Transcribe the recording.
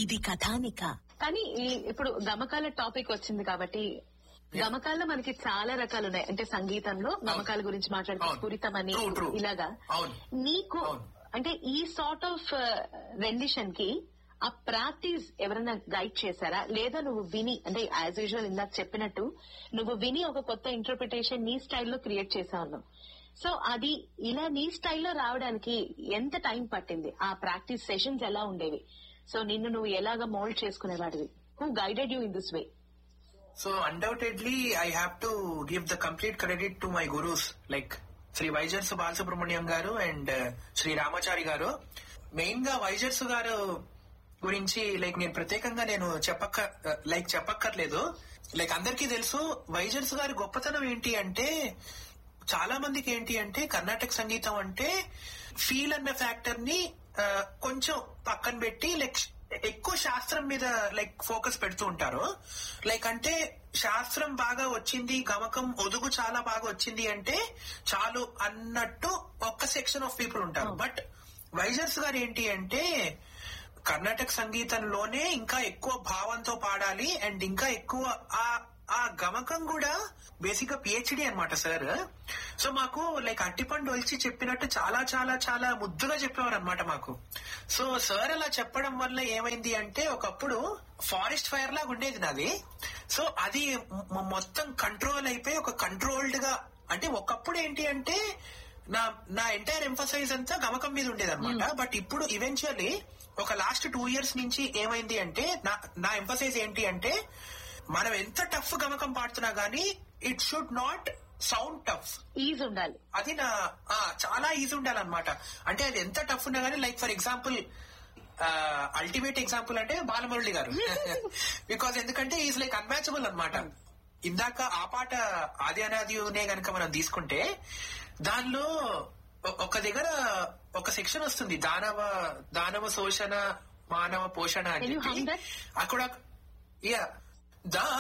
ఇది కథానిక కానీ ఈ ఇప్పుడు గమకాల టాపిక్ వచ్చింది కాబట్టి గమకాల్లో మనకి చాలా రకాలు ఉన్నాయి అంటే సంగీతంలో గమకాల గురించి మాట్లాడితే అవును. స్ఫురితమని True, true. ఇలాగా అవును. నీకు అవును. అంటే ఈ సార్ట్ ఆఫ్ రెండిషన్ కి ఆ ప్రాక్టీస్ ఎవరైనా గైడ్ చేశారా లేదా నువ్వు విని అంటే యాజ్ యూజువల్ ఇందాక చెప్పినట్టు నువ్వు విని ఒక కొత్త ఇంటర్ప్రిటేషన్ నీ స్టైల్లో క్రియేట్ చేసావు నువ్వు సో అది ఇలా నీ స్టైల్లో రావడానికి ఎంత టైం పట్టింది ఆ ప్రాక్టీస్ సెషన్స్ ఎలా ఉండేవి సో నిన్ను నువ్వు ఎలాగ మోల్డ్ చేసుకునేవాడివి who guided you in this way so undoubtedly I have to give the complete credit to my gurus like Shri వైజర్స్ బాలసుబ్రహ్మణ్యం గారు అండ్ శ్రీ రామాచారి గారు మెయిన్ గా వైజర్స్ గారు గురించి లైక్ నేను ప్రత్యేకంగా నేను చెప్పక్క లైక్ చెప్పక్కర్లేదు లైక్ అందరికీ తెలుసు వైజర్స్ గారి గొప్పతనం ఏంటి అంటే చాలా మందికి ఏంటి అంటే కర్ణాటక సంగీతం అంటే ఫీల్ అన్న ఫ్యాక్టర్ ని ఆ, కొంచెం పక్కన పెట్టి లైక్ ఎక్కువ శాస్త్రం మీద లైక్ ఫోకస్ పెడుతూ ఉంటారు లైక్ అంటే శాస్త్రం బాగా వచ్చింది గమకం ఒదుగు చాలా బాగా వచ్చింది అంటే చాలు అన్నట్టు ఒక్క సెక్షన్ ఆఫ్ పీపుల్ ఉంటారు బట్ వైజర్స్ గారు ఏంటి అంటే కర్ణాటక సంగీతంలోనే ఇంకా ఎక్కువ భావంతో పాడాలి అండ్ ఇంకా ఎక్కువ ఆ ఆ గమకం కూడా బేసిక్ గా పిహెచ్డి అనమాట సార్ సో మాకు లైక్ అట్టిపండు ఒలిచి చెప్పినట్టు చాలా చాలా చాలా ముద్దుగా చెప్పేవారు అనమాట మాకు సో సార్ అలా చెప్పడం వల్ల ఏమైంది అంటే ఒకప్పుడు ఫారెస్ట్ ఫైర్ లాగా ఉండేది నాది సో అది మొ- మొత్తం కంట్రోల్ అయిపోయి ఒక కంట్రోల్డ్ గా అంటే ఒకప్పుడు ఏంటి అంటే నా నా ఎంటైర్ ఎంఫసైజ్ అంతా గమకం మీద ఉండేది అనమాట బట్ ఇప్పుడు ఈవెన్చువల్లీ ఒక లాస్ట్ టూ ఇయర్స్ నుంచి ఏమైంది అంటే నా నా ఎంఫసైజ్ ఏంటి అంటే మనం ఎంత టఫ్ గమకం పాడుతున్నా గానీ it should not sound tough ease ఉండాలి అది నా ఆ, చాలా ఈజీ ఉండాలన్నమాట అంటే అది ఎంత టఫ్ ఉన్నా గానీ like for example ultimate example అంటే బాలమురళి గారు బికాస్ ఎందుకంటే ఈజ్ లైక్ అన్మ్యాచబుల్ అన్నమాట ఇందాక ఆ పాట ఆది అనాదినే గనక మనం తీసుకుంటే దానిలో ఒ- ఒక దగ్గర ఒక సెక్షన్ వస్తుంది దానవ దానవ శోషణ మానవ పోషణ అని Can you hum చెప్పి that? అక్కడ యా దా